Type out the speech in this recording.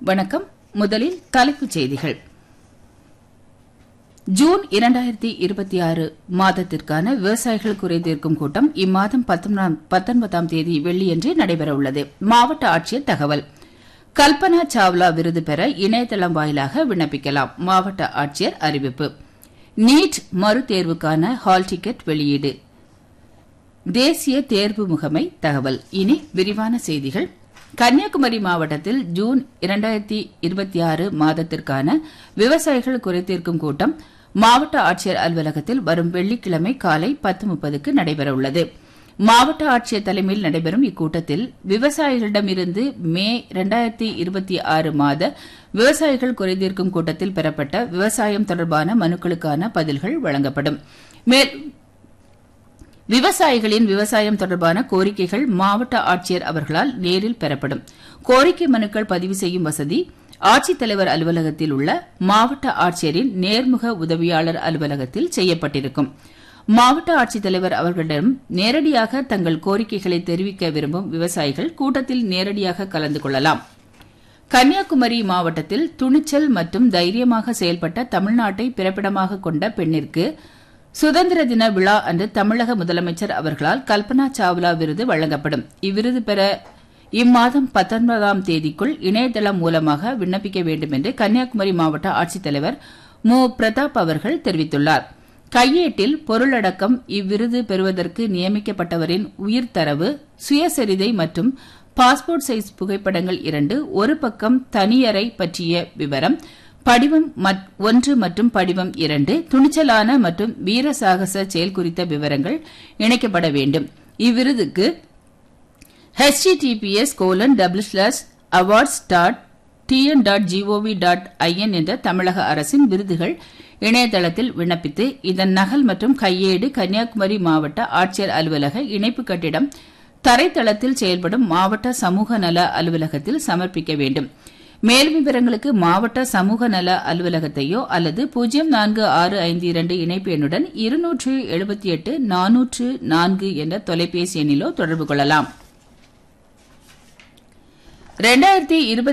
வணக்கம் முதலில் தலைப்புச் செய்திகள் ஜூன் இரண்டாயிரத்தி இருபத்தி ஆறு மாதத்திற்கான விவசாயிகள் குறைதீர்க்கும் கூட்டம் இம்மாதம் பத்தொன்பதாம் தேதி வெள்ளியன்று நடைபெறவுள்ளது மாவட்ட ஆட்சியர் தகவல் கல்பனா சாவ்லா விருது பெற இணையதளம் வாயிலாக விண்ணப்பிக்கலாம் மாவட்ட ஆட்சியர் அறிவிப்பு நீட் மறுதேர்வுக்கான ஹால் டிக்கெட் வெளியீடு தேசிய தேர்வு முகமை தகவல் இனி விரிவான செய்திகள் கன்னியாகுமரி மாவட்டத்தில் ஜூன் இரண்டாயிரத்தி இருபத்தி ஆறு மாதத்திற்கான விவசாயிகள் குறைதீர்க்கும் கூட்டம் மாவட்ட ஆட்சியர் அலுவலகத்தில் வரும் வெள்ளிக்கிழமை காலை பத்து முப்பதுக்கு நடைபெறவுள்ளது மாவட்ட ஆட்சியர் தலைமையில் நடைபெறும் இக்கூட்டத்தில் விவசாயிகளிடமிருந்து மே இரண்டாயிரத்தி இருபத்தி ஆறு மாத விவசாயிகள் குறைதீர்க்கும் கூட்டத்தில் பெறப்பட்ட விவசாயம் தொடர்பான மனுக்களுக்கான பதில்கள் வழங்கப்படும் மேலும் விவசாயிகளின் விவசாயம் தொடர்பான கோரிக்கைகள் மாவட்ட ஆட்சியர் அவர்களால் நேரில் பெறப்படும் கோரிக்கை மனுக்கள் பதிவு செய்யும் வசதி ஆட்சித்தலைவர் அலுவலகத்தில் உள்ள மாவட்ட ஆட்சியரின் நேர்முக உதவியாளர் அலுவலகத்தில் செய்யப்பட்டிருக்கும் மாவட்ட ஆட்சித்தலைவர் அவர்களிடம் நேரடியாக தங்கள் கோரிக்கைகளை தெரிவிக்க விரும்பும் விவசாயிகள் கூட்டத்தில் நேரடியாக கலந்து கொள்ளலாம் கன்னியாகுமரி மாவட்டத்தில் துணிச்சல் மற்றும் தைரியமாக செயல்பட்ட தமிழ்நாட்டை பிறப்பிடமாக கொண்ட பெண்ணிற்கு சுதந்திர தின விழா அன்று தமிழக முதலமைச்சர் அவர்களால் கல்பனா சாவ்லா விருது வழங்கப்படும் இவ்விருது பெற இம்மாதம் பத்தொன்பதாம் தேதிக்குள் இணையதளம் மூலமாக விண்ணப்பிக்க வேண்டும் என்று கன்னியாகுமரி மாவட்ட ஆட்சித்தலைவர் மு பிரதாப் அவர்கள் தெரிவித்துள்ளார் கையேட்டில் பொருளடக்கம் இவ்விருது பெறுவதற்கு நியமிக்கப்பட்டவரின் உயிர்த்தரவு சுயசரிதை மற்றும் பாஸ்போர்ட் சைஸ் புகைப்படங்கள் இரண்டு ஒரு பக்கம் தனியறை பற்றிய விவரம் படிவம் ஒன்று மற்றும் படிவம் இரண்டு துணிச்சலான மற்றும் வீர சாகச செயல் குறித்த விவரங்கள் இணைக்கப்பட வேண்டும் இவ்விருதுக்கு HTTPS colon double slash awards dot TN dot GOV dot IN என்ற தமிழக அரசின் விருதுகள் இணையதளத்தில் விண்ணப்பித்து இதன் நகல் மற்றும் கையேடு கன்னியாகுமரி மாவட்ட ஆட்சியர் அலுவலக இணைப்பு கட்டிடம் தரைத்தளத்தில் செயல்படும் மாவட்ட சமூக நல அலுவலகத்தில் சமர்ப்பிக்க வேண்டும் மேலும் விவரங்களுக்கு மாவட்ட சமூக நல அலுவலகத்தையோ அல்லது பூஜ்ஜியம் நான்கு ஆறு ஐந்து இரண்டு இணைப்பு எண்ணுடன் இருநூற்று எழுபத்தி எட்டு நானூற்று நான்கு என்ற தொலைபேசி எண்ணிலோ தொடர்பு கொள்ளலாம்